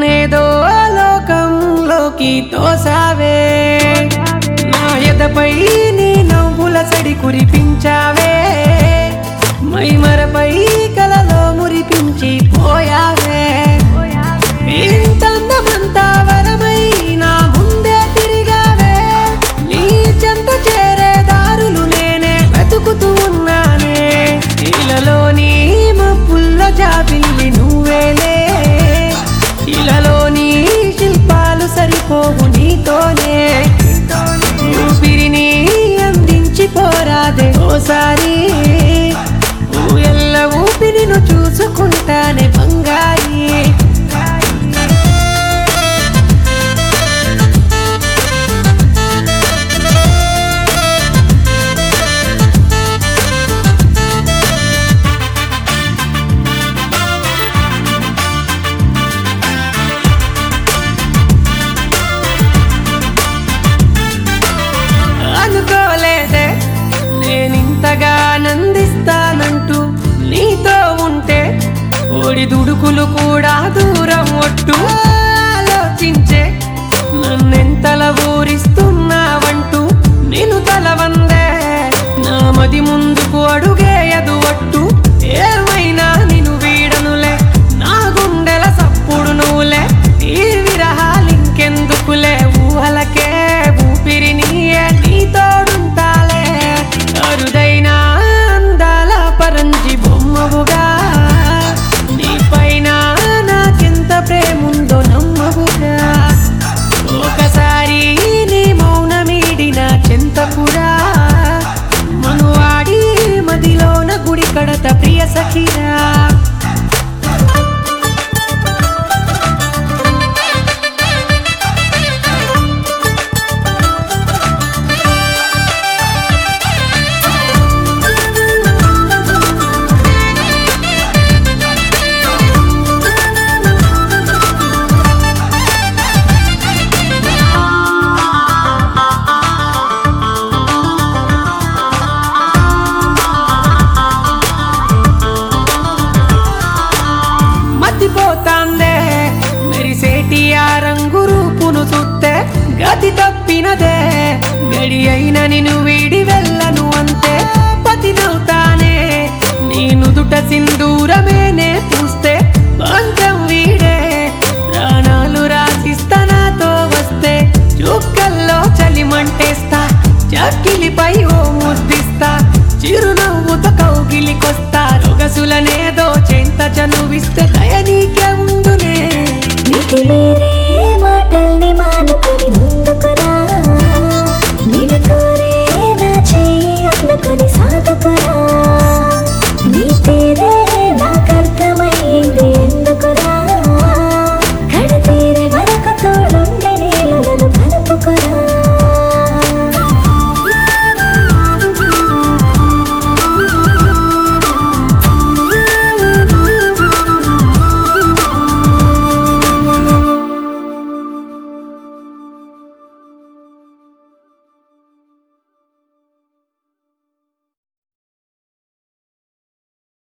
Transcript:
నన్నేదో లోకంలోకి తోసావే నా ఎదపై నీ నవ్వుల సడి కురిపించావే మైమరపై కలలో మురిపించి పోయావే ఇంతందమంతా వరమై నా ముందే తిరిగావే నీ చెంత చేరే దారులు నేనే వెతుకుతూ ఉన్నానే ఇలలోని మబ్బుల్ల జాబిల్లి నువ్వేలే ఇలలోని శిల్పాలు సరిపోవు నీతోనే ఊపిరిని అందించి పోరాదే ఓసారి ఊయల్ల ఊపిరిను చూసుకుంటానే బంగారి అనుకోలేదే నేనింతగా నందిస్తానంటూ నీతో ఉంటే ఓడి దుడుకులు కూడా దూరం ఒట్టు ఆలోచించే నన్నెంతల ఊరిస్తున్నావంటూ నేను తలవందే నా మది ముందుకు అడుగేయదు ఒట్టు ఏమైనా నిన్ను వీడనులే నా గుండెల సప్పుడు నువ్వులే ఈ విరహాలింకెందుకులే ఊహలకే ఊపిరి నీయే నీ తోడుంటాలే అరుదైన అందాల పరంజి బొమ్మవుగా నీ పైన నాకెంత ప్రేముందో నమ్మవుగా ఒకసారి నీ మౌనమీడిన చెంతకురా మనువాడి మదిలోన గుడి కడత ప్రియ సఖిరా మతిపోతాందే మెరిసేటి ఆ రంగు రూపును చూస్తే గతి తప్పినదే గడి అయిన నిన్ను వీడి వెళ్ళను అంతే పతినవుతానే నీ నుదుట సింధూరమేనే పూస్తే పంచమ